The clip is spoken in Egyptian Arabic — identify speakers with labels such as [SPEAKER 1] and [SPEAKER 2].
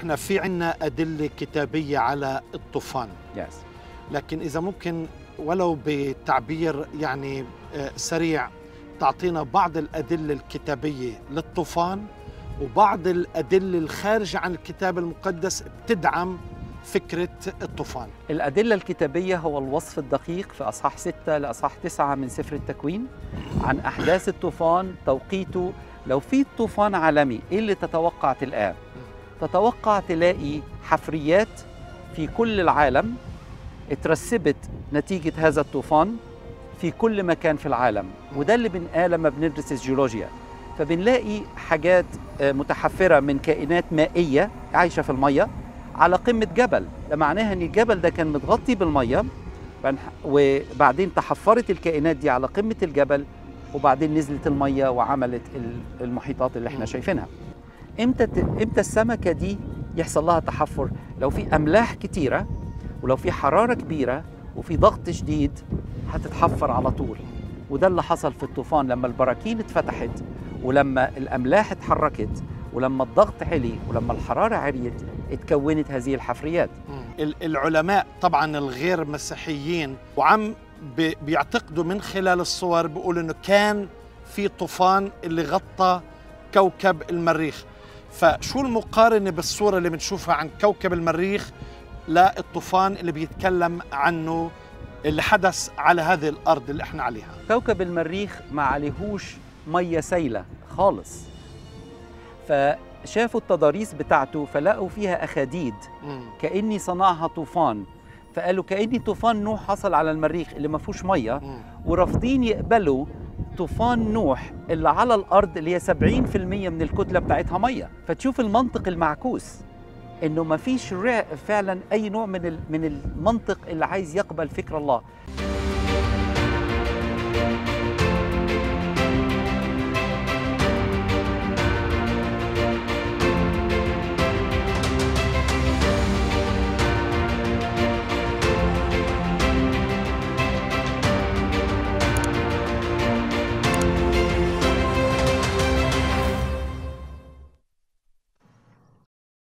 [SPEAKER 1] احنا في عنا ادله كتابيه على الطوفان
[SPEAKER 2] يس
[SPEAKER 1] لكن اذا ممكن ولو بتعبير يعني آه، سريع تعطينا بعض الادله الكتابيه للطوفان وبعض الادله الخارجه عن الكتاب المقدس بتدعم فكره الطوفان
[SPEAKER 2] الأدلة الكتابية هو الوصف الدقيق في أصحاح 6 لأصحاح 9 من سفر التكوين عن أحداث الطوفان توقيته لو في طوفان عالمي إيه اللي تتوقع تلقاه؟ تتوقع تلاقي حفريات في كل العالم اترسبت نتيجة هذا الطوفان في كل مكان في العالم وده اللي بنقاه لما بندرس الجيولوجيا فبنلاقي حاجات آه، متحفرة من كائنات مائية عايشة في المية على قمة جبل ده معناها ان الجبل ده كان متغطي بالمية فنح- وبعدين تحفرت الكائنات دي على قمة الجبل وبعدين نزلت المية وعملت ال- المحيطات اللي احنا
[SPEAKER 1] مم.
[SPEAKER 2] شايفينها امتى ت- امتى السمكة دي يحصل لها تحفر لو في املاح كتيرة ولو في حرارة كبيرة وفي ضغط شديد هتتحفر على طول وده اللي حصل في الطوفان لما البراكين اتفتحت ولما الاملاح اتحركت ولما الضغط علي ولما الحرارة عليت اتكونت هذه الحفريات
[SPEAKER 1] ال- العلماء طبعا الغير مسيحيين وعم بي- بيعتقدوا من خلال الصور بيقولوا انه كان في طوفان اللي غطى كوكب المريخ فشو المقارنه بالصوره اللي بنشوفها عن كوكب المريخ للطوفان اللي بيتكلم عنه اللي حدث على هذه الارض اللي احنا عليها
[SPEAKER 2] كوكب المريخ ما عليهوش مية سايلة خالص فشافوا التضاريس بتاعته فلقوا فيها أخاديد
[SPEAKER 1] مم.
[SPEAKER 2] كأني صنعها طوفان فقالوا كأني طوفان نوح حصل على المريخ اللي ما فيهوش مية
[SPEAKER 1] مم.
[SPEAKER 2] ورافضين يقبلوا طوفان نوح اللي على الأرض اللي هي 70% من الكتلة بتاعتها مية فتشوف المنطق المعكوس انه ما فيش رع- فعلا اي نوع من ال- من المنطق اللي عايز يقبل فكر الله